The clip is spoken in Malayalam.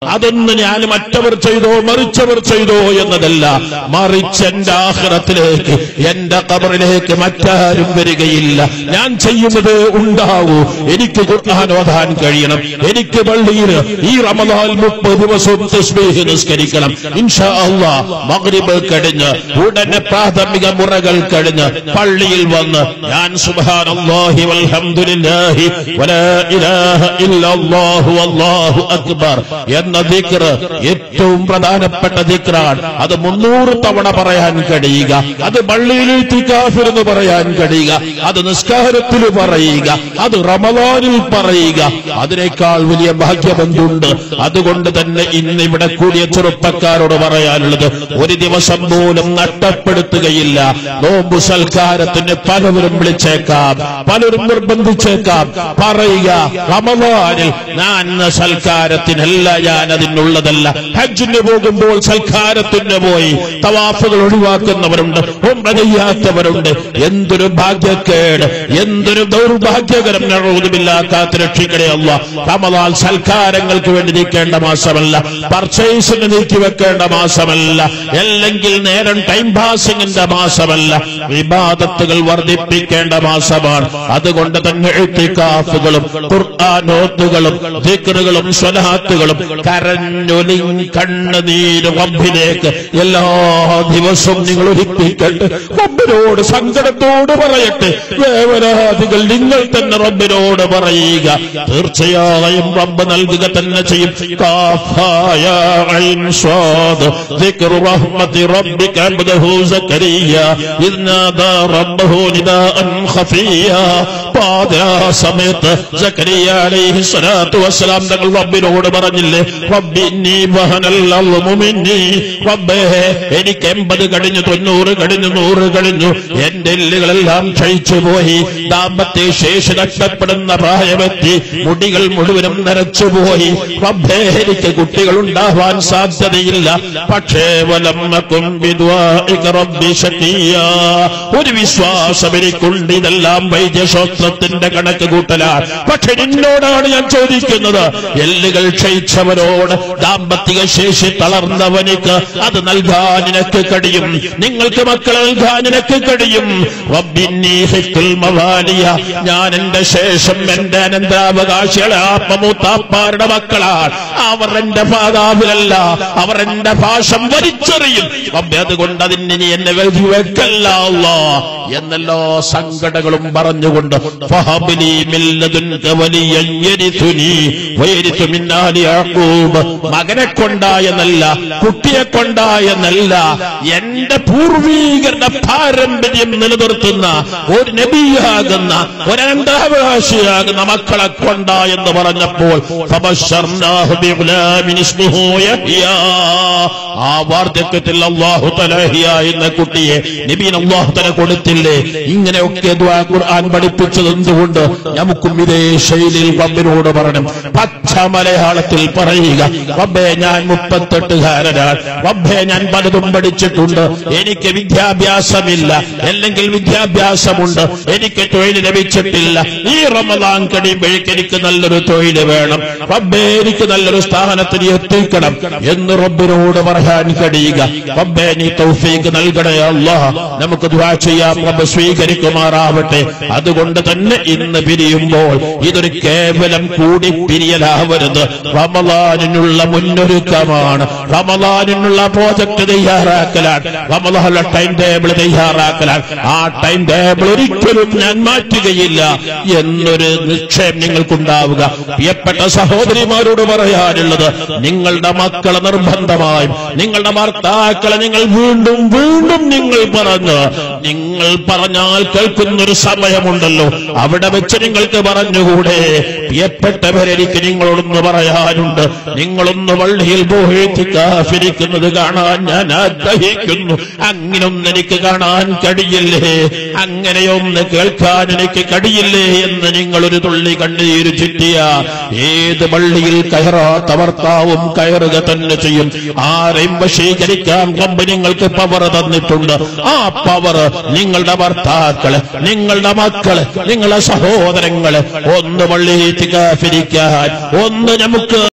അതൊന്ന് ഞാൻ മറ്റവർ ചെയ്തോ മറിച്ചവർ ചെയ്തോ എന്നതല്ല മറിച്ച് എന്റെ ആഹ്റത്തിലേക്ക് എന്റെ കബറിലേക്ക് മറ്റാരും വരികയില്ല ഞാൻ ചെയ്യുന്നത് ഉണ്ടാവൂ എനിക്ക് ഖുർആൻ ഓതാൻ കഴിയണം എനിക്ക് പള്ളിയിൽ ഈ റമദാൻ മുപ്പത് ദിവസവും തസ്ബീഹ് നിസ്കരിക്കണം ഇൻഷാ അള്ളാ മഗ്രിബ് കഴിഞ്ഞ് ഉടനെ പ്രാഥമിക മുറകൾ കഴിഞ്ഞ് പള്ളിയിൽ വന്ന് ഞാൻ സുബ്ഹാനല്ലാഹി വൽഹംദുലില്ലാഹി വലാ ഇലാഹ ഇല്ലല്ലാഹു വല്ലാഹു അക്ബർ എന്ന ദിക്ർ ഏറ്റവും പ്രധാനപ്പെട്ട ദിക്റാണ് അത് മുന്നൂറ് തവണ പറയാൻ കഴിയുക അത് പള്ളിയിൽ ഇത്തിക്കാഫിർ എന്ന് പറയാൻ കഴിയുക അത് നിസ്കാരത്തിൽ പറയുക അത് റമദാനിൽ പറയുക അതിനേക്കാൾ വലിയ ഭാഗ്യബന്ധുണ്ട് അതുകൊണ്ട് തന്നെ ഇന്ന് ഇവിടെ കൂടിയ ചെറുപ്പക്കാരോട് പറയാനുള്ളത് ഒരു ദിവസം പോലും നഷ്ടപ്പെടുത്തുകയില്ല നോമ്പു സൽക്കാരത്തിന് പലവരും വിളിച്ചേക്കാം പലരും നിർബന്ധിച്ചേക്കാം പറയുക റമദാനിൽ ഞാൻ സൽക്കാരത്തിനല്ല ഞാൻ അതിനുള്ളതല്ല ഹജ്ജിന് പോകുമ്പോൾ സൽക്കാരത്തിന് പോയി തവാഫുകൾ ഒഴിവാക്കുന്നവരുണ്ട് ഉംറ ചെയ്യാത്തവരുണ്ട് എന്തൊരു ഭാഗ്യക്കേട് എന്തൊരു ദൗർഭാഗ്യകരം നഴുതുമില്ല കാത്ത് രക്ഷിക്കണേ അല്ല റമദാൻ സൽക്കാരങ്ങൾക്ക് വേണ്ടി നീക്കേണ്ട മാസമല്ല പർച്ചേസിന് നീക്കി വെക്കേണ്ട മാസമല്ല അല്ലെങ്കിൽ നേരം ടൈം പാസിംഗിന്റെ മാസമല്ല വിവാദത്തുകൾ വർദ്ധിപ്പിക്കേണ്ട മാസമാണ് അതുകൊണ്ട് തന്നെ എഴുത്തിക്കാഫുകളും ഖുർആാനോത്തുകളും ദിക്റുകളും സ്വലാത്തുകളും കരഞ്ഞൊലി കണ്ണുനീര് റബ്ബിലേക്ക് എല്ലാ ദിവസവും നിങ്ങൾ ഒരുക്കിക്കട്ടെ റബ്ബിനോട് സങ്കടത്തോട് പറയട്ടെ വേവനാദികൾ നിങ്ങൾ തന്നെ റബ്ബിനോട് പറയുക തീർച്ചയായും റബ്ബ് നൽകുക തന്നെ ചെയ്യും കാഫായ ഐൻ സ്വാദ് ذكر رحمة ربك عبده زكريا إذ نادى ربه نداء خفيا പാതിരാ സമയത്ത് സക്കരിയ അലൈഹി സ്വലാത്തു വസ്സലാം തങ്ങൾ റബ്ബിനോട് പറഞ്ഞില്ലേ റബ്ബിന്നി വഹനല്ലി റബ്ബേ എനിക്ക് എൺപത് കഴിഞ്ഞു തൊണ്ണൂറ് കഴിഞ്ഞു നൂറ് കഴിഞ്ഞു എന്റെ എല്ലുകളെല്ലാം ക്ഷയിച്ചു പോയി ദാമ്പത്യ ശേഷി നഷ്ടപ്പെടുന്ന പ്രായമെത്തി മുടികൾ മുഴുവനും നരച്ചുപോയി റബ്ബേ എനിക്ക് കുട്ടികൾ ഉണ്ടാവാൻ സാധ്യതയില്ല പക്ഷേ വലമ്മക്കും റബ്ബി ശക്കിയ ഒരു വിശ്വാസം എനിക്കുണ്ട് ഇതെല്ലാം വൈദ്യശോത്രത്തിന്റെ കണക്ക് കൂട്ടലാണ് പക്ഷെ നിന്നോടാണ് ഞാൻ ചോദിക്കുന്നത് എല്ലുകൾ ക്ഷയിച്ചവരോട് ദാമ്പത്തിക ശേഷി തളർന്നവനിക്ക് അത് നൽകാൻ നിനക്ക് കഴിയും നിങ്ങൾക്ക് മക്കളെ നൽകാൻ നിനക്ക് കഴിയും റബ്ബിന്നീ ഹിക്കുൽ മവാലിയ ഞാൻ എന്റെ ശേഷം എന്റെ അനന്തരാവകാശികളെ ആത്മമൂത്താപ്പാരുടെ മക്കളാണ് അവർ എന്റെ പാതാവിലല്ല അവർ എന്റെ ഭാഷം വലിച്ചെറിയും റബ്ബേ അതുകൊണ്ട് അതിന് നീ എന്നെ വെതി വെക്കല്ല അല്ലാ എന്നല്ലോ സങ്കടങ്ങളും പറഞ്ഞുകൊണ്ട് ഫഹബിലി മില്ലതുൻക വലിയൻ യരിഥുനി വയരിഥു മിൻ ആലി യാഖൂബ് മകനെ കൊണ്ടായെന്നല്ല കുട്ടിയെ കൊണ്ടായെന്നല്ല എന്റെ പൂർവീകരുടെ പാരമ്പര്യം നിലനിർത്തുന്ന ഒരു നബിയാകുന്ന ഒരനന്താവകാശിയാകുന്ന മക്കളെ കൊണ്ടായെന്ന് പറഞ്ഞപ്പോൾ ഫബശ്ശർനാഹു ബിഗുലാമിൻ ഇസ്മുഹു യഹ്യാ ആ വാർദ്ധക്യത്തിൽ അള്ളാഹു തലഹിയ എന്ന കുട്ടിയെ നബീൻ അള്ളാഹു തല കൊടുത്തില്ലേ ഇങ്ങനെയൊക്കെ ദുആ ഖുർആൻ പഠിപ്പിച്ചത് എന്തുകൊണ്ട് നമുക്കും ഇതേ ശൈലിയിൽ റബ്ബിനോട് പറയണം പച്ച മലയാളത്തിൽ പറയുക റബ്ബേ ഞാൻ മുപ്പത്തെട്ടുകാരനാണ് റബ്ബേ ഞാൻ പലതും പഠിച്ചിട്ടുണ്ട് എനിക്ക് വിദ്യാഭ്യാസമില്ല അല്ലെങ്കിൽ വിദ്യാഭ്യാസമുണ്ട് എനിക്ക് തൊഴിൽ ലഭിച്ചിട്ടില്ല ഈ റമദാൻ കഴിയുമ്പോഴേക്ക് എനിക്ക് നല്ലൊരു തൊഴിൽ വേണം റബ്ബേ എനിക്ക് നല്ലൊരു സ്ഥാനത്തിന് എത്തിക്കണം എന്ന് റബ്ബിനോട് പറയാൻ കഴിയുക റബ്ബേ നീ തൗഫീഖ് നൽകണേ അല്ലാഹ് നമുക്ക് ദുആ ചെയ്യാം റബ്ബ് സ്വീകരിക്കുമാറാവട്ടെ അതുകൊണ്ട് തന്നെ ഇന്ന് പിരിയുമ്പോൾ ഇതൊരു കേവലം കൂടി പിരിയലാവരുത് റമദാനിനുള്ള മുന്നൊരുക്കമാണ് റമദാനിനുള്ള പ്രോജക്ട് തയ്യാറാക്കലാണ് റമദാനുള്ള ടൈം ടേബിൾ തയ്യാറാക്കലാണ് ആ ടൈം ടേബിൾ ഒരിക്കലും ഞാൻ മാറ്റുകയില്ല എന്നൊരു നിശ്ചയം നിങ്ങൾക്കുണ്ടാവുക പ്രിയപ്പെട്ട സഹോദരിമാരോട് പറയാനുള്ളത് നിങ്ങളുടെ മക്കളെ നിർബന്ധമായും നിങ്ങളുടെ ഭർത്താക്കളെ നിങ്ങൾ വീണ്ടും വീണ്ടും നിങ്ങൾ പറഞ്ഞ് നിങ്ങൾ പറഞ്ഞാൽ കേൾക്കുന്നൊരു സമയമുണ്ടല്ലോ അവിടെ വെച്ച് നിങ്ങൾക്ക് പറഞ്ഞുകൂടെ പ്രിയപ്പെട്ടവരെനിക്ക് നിങ്ങളോടൊന്ന് പറയാനുണ്ട് നിങ്ങളൊന്ന് വള്ളിയിൽ പോയിരിക്കുന്നത് കാണാൻ ഞാൻ ആഗ്രഹിക്കുന്നു അങ്ങനൊന്നും എനിക്ക് കാണാൻ കഴിയില്ലേ അങ്ങനെയൊന്ന് കേൾക്കാൻ എനിക്ക് കഴിയില്ലേ എന്ന് നിങ്ങളൊരു തുള്ളി കണ്ണീര് ചുറ്റിയ ഏത് വള്ളിയിൽ കയറാത്ത ഭർത്താവും കയറുക തന്നെ ചെയ്യും ആരെയും വശീകരിക്കാൻ റബ്ബ് നിങ്ങൾക്ക് പവർ തന്നിട്ടുണ്ട് ആ പവർ നിങ്ങളുടെ ഭർത്താക്കള് നിങ്ങളുടെ മക്കള് നിങ്ങളുടെ സഹോദരങ്ങള് ഒന്ന് വള്ളിയിൽ തികാഫിരിക്കാൻ ഒന്ന് നമുക്ക്